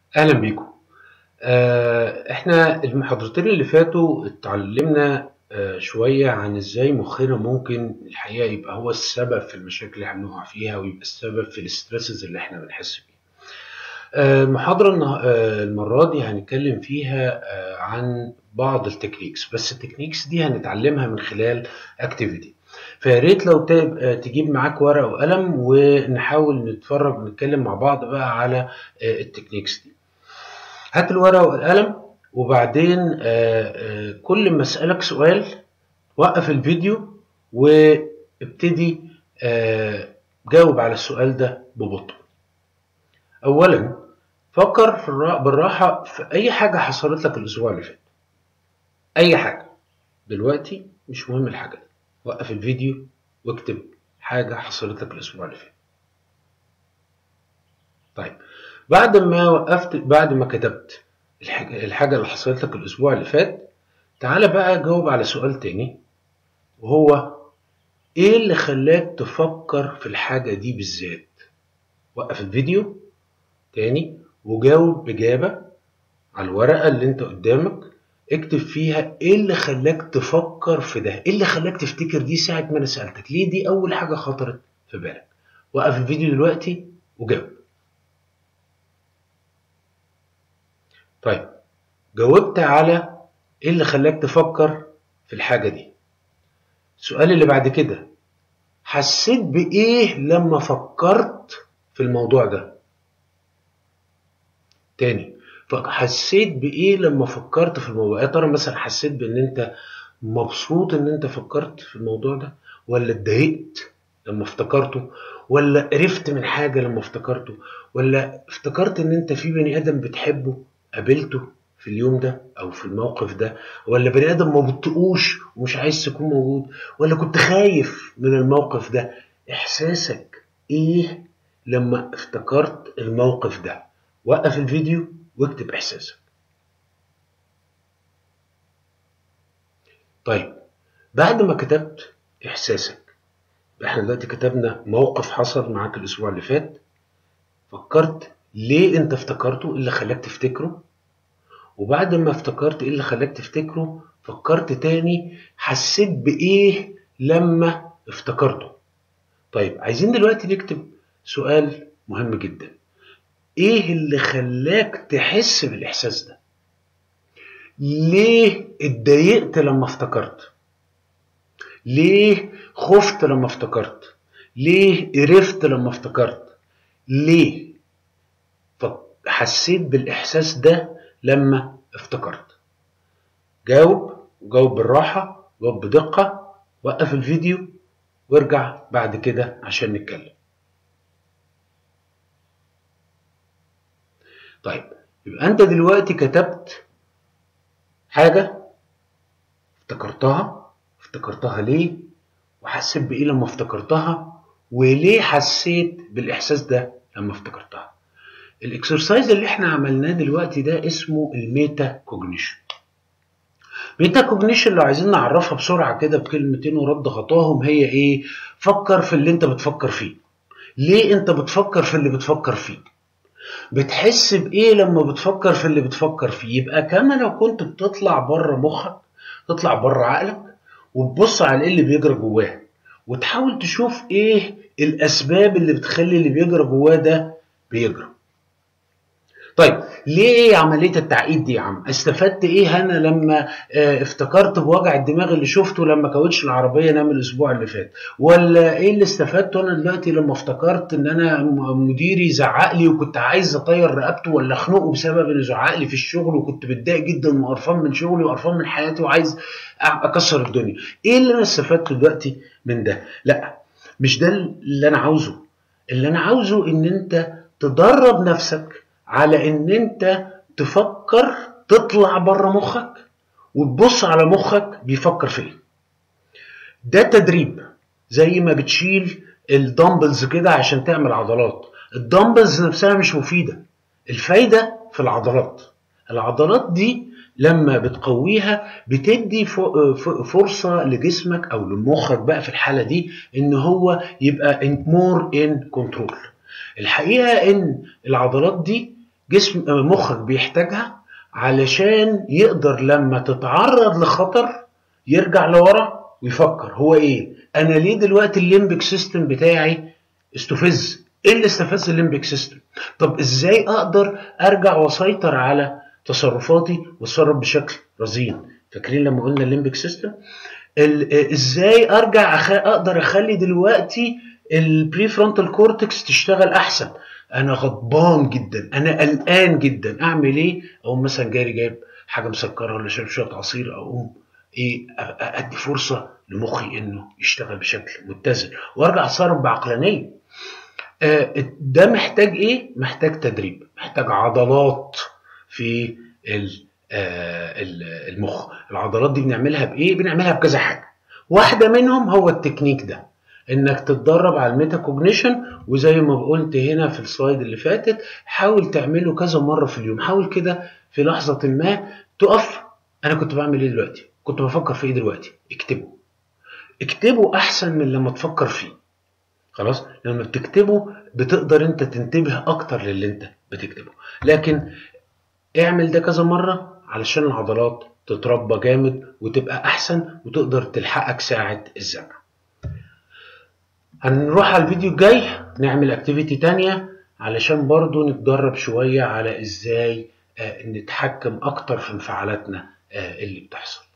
اهلا بيكم آه، احنا المحاضرتين اللي فاتوا اتعلمنا آه، شوية عن ازاي مخنا ممكن الحقيقة يبقى هو السبب في المشاكل اللي احنا بنقع فيها ويبقى السبب في الاسترسز اللي احنا بنحس بيها آه، المحاضرة النه- آه، المرة دي هنتكلم فيها آه، عن بعض التكنيكس بس التكنيكس دي هنتعلمها من خلال اكتيفيتي فيا ريت لو تبقى تجيب معاك ورقة وقلم ونحاول نتفرج ونتكلم مع بعض بقى على آه، التكنيكس دي هات الورقة والقلم وبعدين آه، آه، كل ما اسألك سؤال وقف الفيديو وابتدي آه، جاوب على السؤال ده ببطء أولا فكر في الرا- بالراحة في أي حاجة حصلت لك الأسبوع اللي فات أي حاجة دلوقتي مش مهم الحاجة دي وقف الفيديو واكتب حاجة حصلت لك الأسبوع اللي فات طيب بعد ما وقفت بعد ما كتبت الحاجة, الحاجة اللي حصلت لك الأسبوع اللي فات تعالى بقى جاوب على سؤال تاني وهو إيه اللي خلاك تفكر في الحاجة دي بالذات وقف الفيديو تاني وجاوب بإجابة على الورقة اللي أنت قدامك اكتب فيها إيه اللي خلاك تفكر في ده إيه اللي خلاك تفتكر دي ساعة ما أنا سألتك ليه دي أول حاجة خطرت في بالك وقف الفيديو دلوقتي وجاوب طيب جاوبت على ايه اللي خلاك تفكر في الحاجة دي السؤال اللي بعد كده حسيت بإيه لما فكرت في الموضوع ده تاني حسيت بإيه لما فكرت في الموضوع يا ترى مثلا حسيت بإن أنت مبسوط إن أنت فكرت في الموضوع ده ولا اتضايقت لما افتكرته ولا قرفت من حاجة لما افتكرته ولا افتكرت إن أنت في بني آدم بتحبه قابلته في اليوم ده او في الموقف ده ولا بني ادم ما بتطقوش ومش عايز تكون موجود ولا كنت خايف من الموقف ده احساسك ايه لما افتكرت الموقف ده وقف الفيديو واكتب احساسك طيب بعد ما كتبت احساسك احنا دلوقتي كتبنا موقف حصل معاك الاسبوع اللي فات فكرت ليه انت افتكرته ايه اللي خلاك تفتكره وبعد ما افتكرت ايه اللي خلاك تفتكره فكرت تاني حسيت بايه لما افتكرته طيب عايزين دلوقتي نكتب سؤال مهم جدا ايه اللي خلاك تحس بالاحساس ده ليه اتضايقت لما افتكرت ليه خفت لما افتكرت ليه قرفت لما افتكرت ليه حسيت بالاحساس ده لما افتكرت جاوب وجاوب بالراحة جاوب بدقة وقف الفيديو وارجع بعد كده عشان نتكلم طيب يبقى انت دلوقتي كتبت حاجة افتكرتها افتكرتها ليه وحسيت بايه لما افتكرتها وليه حسيت بالاحساس ده لما افتكرتها الاكسرسايز اللي احنا عملناه دلوقتي ده اسمه الميتا كوجنيشن ميتا كوجنيشن لو عايزين نعرفها بسرعه كده بكلمتين ورد خطاهم هي ايه فكر في اللي انت بتفكر فيه ليه انت بتفكر في اللي بتفكر فيه بتحس بايه لما بتفكر في اللي بتفكر فيه يبقى كما لو كنت بتطلع بره مخك تطلع بره عقلك وتبص على ايه اللي بيجرى جواه وتحاول تشوف ايه الاسباب اللي بتخلي اللي بيجرى جواه ده بيجرى طيب ليه عمليه التعقيد دي يا عم استفدت ايه انا لما اه افتكرت بوجع الدماغ اللي شفته لما كاوتش العربيه نام الاسبوع اللي فات ولا ايه اللي استفدته انا دلوقتي لما افتكرت ان انا مديري زعق لي وكنت عايز اطير رقبته ولا اخنقه بسبب انه زعق لي في الشغل وكنت متضايق جدا وقرفان من شغلي وقرفان من حياتي وعايز اكسر الدنيا ايه اللي انا استفدته دلوقتي من ده لا مش ده اللي انا عاوزه اللي انا عاوزه ان انت تدرب نفسك على ان انت تفكر تطلع بره مخك وتبص على مخك بيفكر في ايه ده تدريب زي ما بتشيل الدمبلز كده عشان تعمل عضلات الدمبلز نفسها مش مفيده الفايده في العضلات العضلات دي لما بتقويها بتدي فرصة لجسمك أو لمخك بقى في الحالة دي إن هو يبقى مور إن كنترول الحقيقة إن العضلات دي جسم مخك بيحتاجها علشان يقدر لما تتعرض لخطر يرجع لورا ويفكر هو ايه انا ليه دلوقتي الليمبك سيستم بتاعي استفز ايه اللي استفز الليمبك سيستم طب ازاي اقدر ارجع واسيطر على تصرفاتي واتصرف بشكل رزين فاكرين لما قلنا الليمبك سيستم ازاي ارجع أخ... اقدر اخلي دلوقتي البري فرونتال كورتكس تشتغل احسن انا غضبان جدا انا قلقان جدا اعمل ايه اقوم مثلا جاري جايب حاجه مسكره ولا شارب شويه عصير اقوم ايه ادي فرصه لمخي انه يشتغل بشكل متزن وارجع اتصرف بعقلانيه ده محتاج ايه محتاج تدريب محتاج عضلات في المخ العضلات دي بنعملها بايه بنعملها بكذا حاجه واحده منهم هو التكنيك ده انك تتدرب على الميتا كوجنيشن وزي ما قلت هنا في السلايد اللي فاتت حاول تعمله كذا مره في اليوم حاول كده في لحظه ما تقف انا كنت بعمل ايه دلوقتي كنت بفكر في ايه دلوقتي اكتبه اكتبه احسن من لما تفكر فيه خلاص لما بتكتبه بتقدر انت تنتبه اكتر للي انت بتكتبه لكن اعمل ده كذا مره علشان العضلات تتربى جامد وتبقى احسن وتقدر تلحقك ساعه الزمن هنروح على الفيديو الجاي نعمل اكتيفيتي تانية علشان برضو نتدرب شوية على ازاي نتحكم اكتر في انفعالاتنا اللي بتحصل